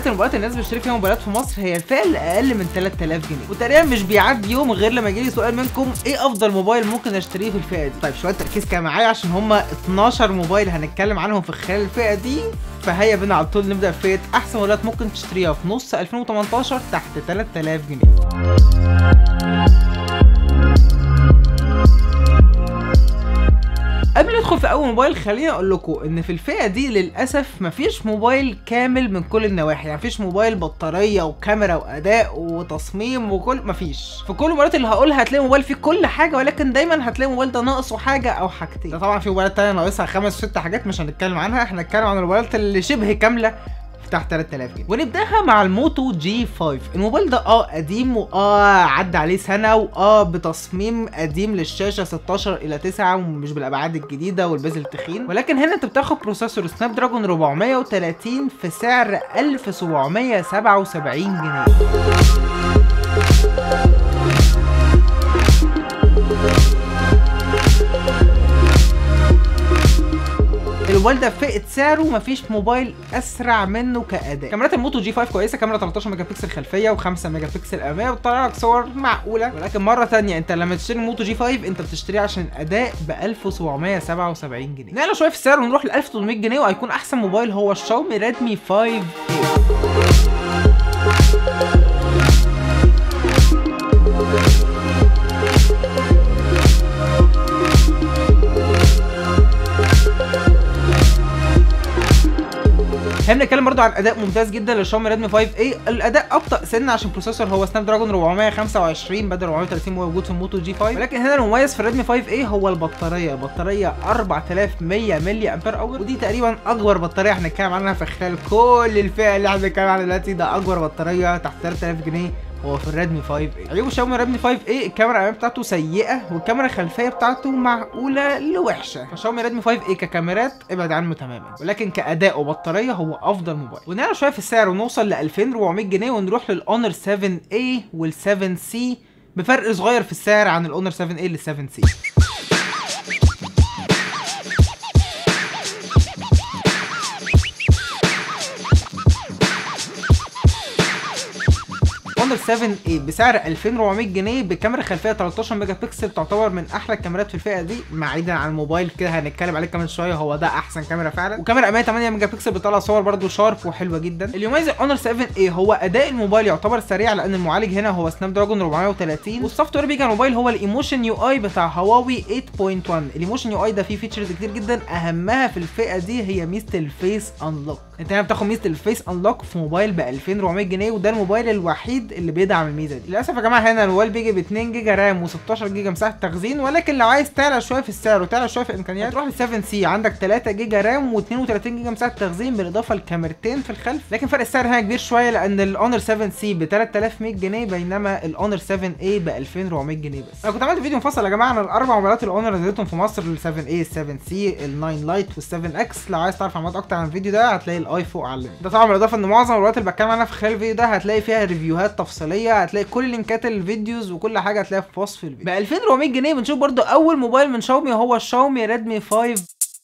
دلوقتي الموبايلات اللي الناس بتشتري فيها موبايلات في مصر هي الفئه اللي اقل من 3000 جنيه وتقريبا مش بيعدي يوم غير لما يجي لي سؤال منكم ايه افضل موبايل ممكن اشتريه في الفئه دي طيب شويه تركيز كده معايا عشان هم 12 موبايل هنتكلم عنهم في خلال الفئه دي فهيا بينا على طول نبدا في احسن موبايلات ممكن تشتريها في نص 2018 تحت 3000 جنيه قبل ما ندخل في اول موبايل خليني اقول لكم ان في الفئه دي للاسف مفيش موبايل كامل من كل النواحي يعني مفيش موبايل بطاريه وكاميرا واداء وتصميم وكل مفيش في كل الموبايلات اللي هقولها هتلاقي موبايل فيه كل حاجه ولكن دايما هتلاقي الموبايل ده ناقصه حاجه او حاجتين ده طبعا في موبايلات تانية ناقصها خمس ست حاجات مش هنتكلم عنها احنا هنتكلم عن الموبايلات اللي شبه كامله تحت 3000 جنيه ونبداها مع الموتو جي 5 الموبايل ده اه قديم واه عدى عليه سنه واه بتصميم قديم للشاشه 16 الى 9 ومش بالابعاد الجديده والبازل التخين ولكن هنا انت بتاخد بروسيسور سناب دراجون 430 في سعر 1777 جنيه الموبايل ده فئه سعره مفيش موبايل اسرع منه كاداء كاميرات الموتو جي 5 كويسه كاميرا 13 ميجا بكسل خلفيه و5 ميجا بكسل اماميه بتطلع لك صور معقوله ولكن مره ثانيه انت لما تشتري الموتو جي 5 انت بتشتريه عشان الاداء ب 1777 جنيه نقله شويه في السعر ونروح ل 1800 جنيه وهيكون احسن موبايل هو الشاومي ريدمي 5 احنا بنتكلم برضو عن اداء ممتاز جدا للشاومي ريدمي 5 اي الاداء ابطا سنه عشان البروسيسور هو سناب دراجون 425 بدل 430 موجود في الموتو جي 5 ولكن هنا المميز في الريدمي 5 اي هو البطاريه البطاريه 4100 ملي امبير اور ودي تقريبا اكبر بطاريه احنا هنتكلم عنها في خلال كل الفئه اللي احنا بنتكلم عنها دلوقتي ده اكبر بطاريه تحت 3000 جنيه هو في الريدمي 5 اي عيوب الشاومي ريدمي 5 اي الكاميرا الاماميه بتاعته سيئه والكاميرا الخلفيه بتاعته معقوله لوحشه فشاومي ريدمي 5 اي ككاميرات ابعد عنه تماما ولكن كاداء وبطاريه هو افضل موبايل ونعلى شويه في السعر ونوصل ل 2400 جنيه ونروح للاونر 7 a وال 7 c بفرق صغير في السعر عن الاونر 7 a لل 7 c اونر 7 a بسعر 2400 جنيه بكاميرا خلفيه 13 ميجا بكسل تعتبر من احلى الكاميرات في الفئه دي بعيدا عن الموبايل كده هنتكلم عليه كمان شويه هو ده احسن كاميرا فعلا وكاميرا اماميه 8 ميجا بكسل بتطلع صور برده شارب وحلوه جدا اللي يميز الاونر 7 a هو اداء الموبايل يعتبر سريع لان المعالج هنا هو سناب دراجون 430 والسوفت وير بيجي على الموبايل هو الايموشن يو اي بتاع هواوي 8.1 الايموشن يو اي ده فيه فيتشرز كتير جدا اهمها في الفئه دي هي ميزه الفيس انلوك انت هنا بتاخد ميزه الفيس انلوك في موبايل ب 2400 جنيه وده الموبايل الوحيد اللي بيدعم الميزه دي للاسف يا جماعه هنا الموبايل بيجي ب 2 جيجا رام و16 جيجا مساحه تخزين ولكن لو عايز تعلى شويه في السعر وتعلى شويه في الامكانيات تروح ل 7 سي عندك 3 جيجا رام و32 جيجا مساحه تخزين بالاضافه لكاميرتين في الخلف لكن فرق السعر هنا كبير شويه لان الاونر 7 سي ب 3100 جنيه بينما الاونر 7 a ب 2400 جنيه بس انا كنت عملت فيديو مفصل يا جماعه عن الاربع موبايلات الاونر نزلتهم في مصر ال 7 a ال 7 سي ال 9 لايت وال 7 اكس لو عايز تعرف معلومات اكتر عن الفيديو ده هتلاقي الاي فوق على اللينك ده طبعا بالاضافه ان معظم الوقت اللي بتكلم عنها في خلال الفيديو ده هتلاقي فيها ريفيوهات تفصيليه هتلاقي كل لينكات الفيديوز وكل حاجه هتلاقيها في وصف الفيديو ب 2400 جنيه بنشوف برضو اول موبايل من شاومي هو الشاومي ريدمي 5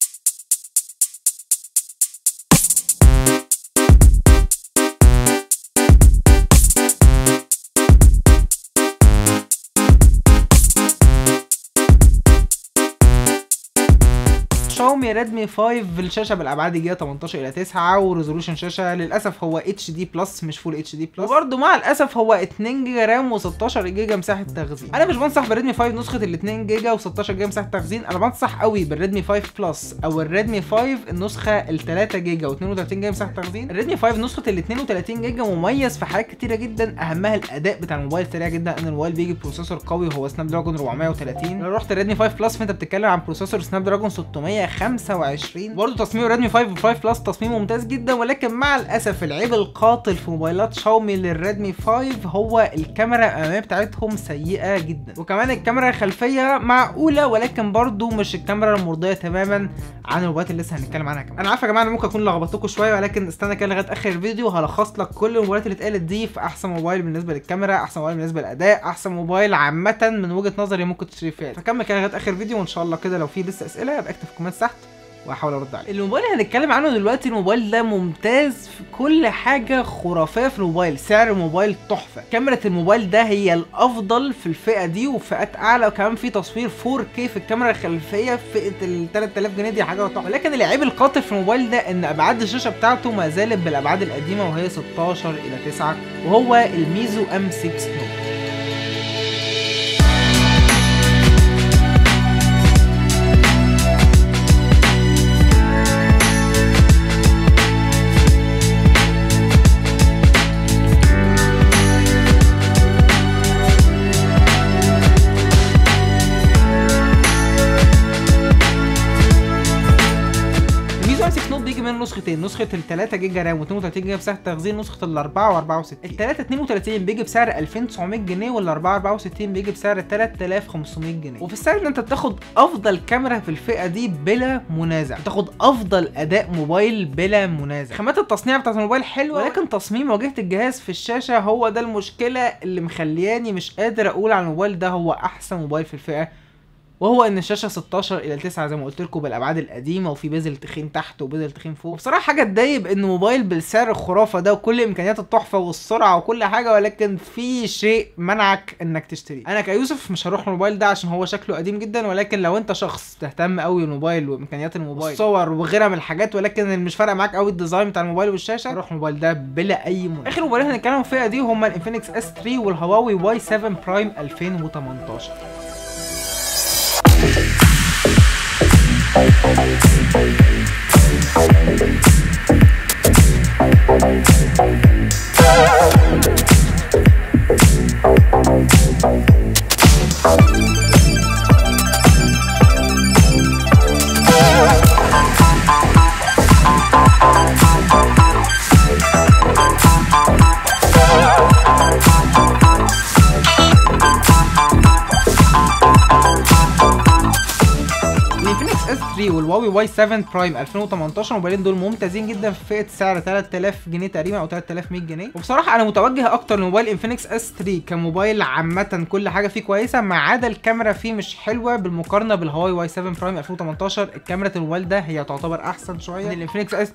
شاومي ريدمي 5 الشاشه بالابعاد الجديده 18 الى 9 وريزولوشن شاشه للاسف هو اتش دي بلس مش فول اتش دي بلس وبرده مع الاسف هو 2 جيجا رام و16 جيجا مساحه تخزين انا مش بنصح بالريدمي 5 نسخه ال 2 جيجا و16 جيجا مساحه تخزين انا بنصح قوي بالريدمي 5 بلس او الريدمي 5 النسخه ال 3 جيجا و32 جيجا مساحه تخزين الريدمي 5 نسخه ال 32 جيجا مميز في حاجات كتيره جدا اهمها الاداء بتاع الموبايل سريع جدا ان الموبايل بيجي بروسيسور قوي هو سناب دراجون 430 لو رحت الريدمي 5 بلس فانت بتتكلم عن بروسيسور سناب دراجون 625 برضه تصميم ريدمي 5 و5 بلس تصميم ممتاز جدا ولكن مع الاسف العيب القاتل في موبايلات شاومي للريدمي 5 هو الكاميرا الاماميه بتاعتهم سيئه جدا وكمان الكاميرا الخلفيه معقوله ولكن برضه مش الكاميرا المرضيه تماما عن الموبايلات اللي لسه هنتكلم عنها كمان انا عارف يا جماعه انا ممكن اكون لخبطتكم شويه ولكن استنى كده لغايه اخر الفيديو هلخص لك كل الموبايلات اللي اتقالت دي في احسن موبايل بالنسبه للكاميرا احسن موبايل بالنسبه للاداء احسن موبايل عامه من وجهه نظري ممكن تشتري فيها فكمل كده لغايه اخر الفيديو وان شاء الله كده لو في لسه اسئله يبقى اكتب في الكومنت تحت واحاول ارد عليه الموبايل اللي هنتكلم عنه دلوقتي الموبايل ده ممتاز في كل حاجه خرافيه في الموبايل سعر الموبايل تحفه كاميرا الموبايل ده هي الافضل في الفئه دي وفئات اعلى وكمان في تصوير 4K في الكاميرا الخلفيه في فئه ال 3000 جنيه دي حاجه تحفه ولكن العيب القاتل في الموبايل ده ان ابعاد الشاشه بتاعته ما زالت بالابعاد القديمه وهي 16 الى 9 وهو الميزو ام 6 نوت الميزو ام 6 نوت بيجي منه نسختين نسخه ال 3 جيجا رام و32 جيجا مساحه تخزين نسخه ال 4 و64 ال 3 32 بيجي بسعر 2900 جنيه وال 4 64 بيجي بسعر 3500 جنيه وفي السعر ده انت بتاخد افضل كاميرا في الفئه دي بلا منازع بتاخد افضل اداء موبايل بلا منازع خامات التصنيع بتاعت الموبايل حلوه ولكن تصميم واجهه الجهاز في الشاشه هو ده المشكله اللي مخلياني مش قادر اقول على الموبايل ده هو احسن موبايل في الفئه وهو ان الشاشه 16 الى 9 زي ما قلت لكم بالابعاد القديمه وفي بيزل تخين تحت وبيزل تخين فوق بصراحه حاجه تضايق ان موبايل بالسعر الخرافه ده وكل امكانيات التحفه والسرعه وكل حاجه ولكن في شيء منعك انك تشتريه انا كيوسف مش هروح الموبايل ده عشان هو شكله قديم جدا ولكن لو انت شخص تهتم قوي بالموبايل وامكانيات الموبايل والصور وغيرها من الحاجات ولكن اللي مش فارقه معاك قوي الديزاين بتاع الموبايل والشاشه روح الموبايل ده بلا اي منازع اخر موبايلين هنتكلم فيها دي هما الانفينكس اس 3 والهواوي واي 7 برايم 2018 الانفينكس اس 3 والهواوي واي 7 برايم 2018 الموبايلين دول ممتازين جدا في فئه سعر 3000 جنيه تقريبا او 3100 جنيه وبصراحه انا متوجه اكتر لموبايل انفينكس اس 3 كموبايل عامه كل حاجه فيه كويسه ما عدا الكاميرا فيه مش حلوه بالمقارنه بالهواوي واي 7 برايم 2018 الكاميرا الموبايل ده هي تعتبر احسن شويه من الانفينكس اس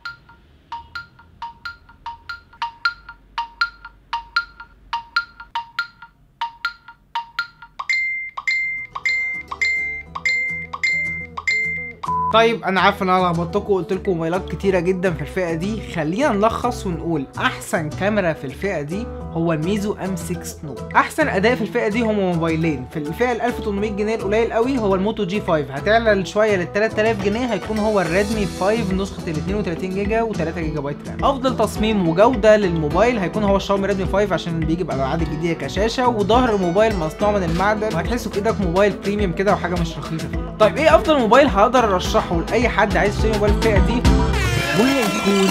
طيب انا عارف ان انا لخبطتكم وقلت لكم موبايلات كتيره جدا في الفئه دي خلينا نلخص ونقول احسن كاميرا في الفئه دي هو الميزو ام 6 نوت احسن اداء في الفئه دي هما موبايلين في الفئه ال 1800 جنيه القليل قوي هو الموتو جي 5 هتعلى شويه لل 3000 جنيه هيكون هو الريدمي 5 نسخه ال 32 جيجا و3 جيجا بايت رام افضل تصميم وجوده للموبايل هيكون هو الشاومي ريدمي 5 عشان بيجي بابعاد الجديده كشاشه وظهر الموبايل مصنوع من المعدن وهتحسوا في ايدك موبايل بريميوم كده وحاجه مش رخيصه طيب ايه افضل موبايل هقدر ارشحه لاي حد عايز يشتري موبايل الفئه دي وهيكون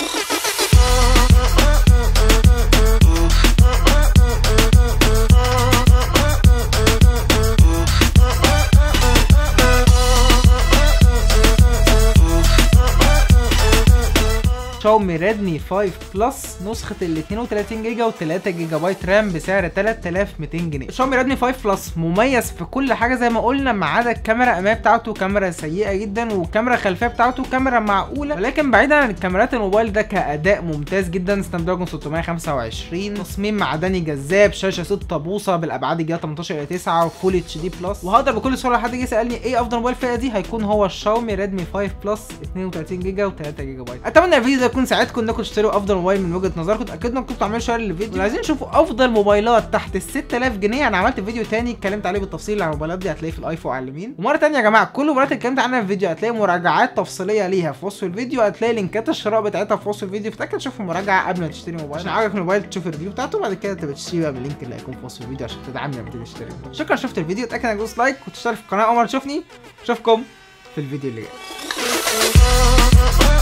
شاومي ريدمي 5 بلس نسخة ال 32 جيجا و3 جيجا بايت رام بسعر 3200 جنيه. شاومي ريدمي 5 بلس مميز في كل حاجة زي ما قلنا ما عدا الكاميرا الأمامية بتاعته كاميرا سيئة جدا والكاميرا الخلفية بتاعته كاميرا معقولة ولكن بعيدا عن الكاميرات الموبايل ده كأداء ممتاز جدا سناب دراجون 625 تصميم معدني جذاب شاشة 6 بوصة بالأبعاد الجديدة 18 إلى 9 وفول اتش دي بلس وهقدر بكل سهولة حد يجي يسألني ايه أفضل موبايل الفئة دي هيكون هو الشاومي ريدمي 5 بلس 32 جيجا و3 جيجا بايت. أتمنى الفيديو ده يكون ساعدكم انكم تشتروا افضل موبايل من وجهه نظركم اتاكدوا انكم تعملوا شير للفيديو ولو عايزين تشوفوا افضل موبايلات تحت ال 6000 جنيه انا عملت فيديو تاني اتكلمت عليه بالتفصيل عن الموبايلات دي هتلاقيه في الايفون على اليمين ومره تانية يا جماعه كل الموبايلات اللي اتكلمت عنها في الفيديو هتلاقي مراجعات تفصيليه ليها في وصف الفيديو هتلاقي لينكات الشراء بتاعتها في وصف الفيديو فتاكد تشوف المراجعه قبل ما تشتري موبايل عشان عجبك الموبايل تشوف الريفيو بتاعته وبعد كده تبقى تشتري بقى من اللينك اللي هيكون في وصف الفيديو عشان تدعمني لما تيجي تشتري شكرا شفت الفيديو اتاكد انك تدوس لايك وتشترك في القناه اول مره تشوفني اشوفكم في الفيديو اللي جاي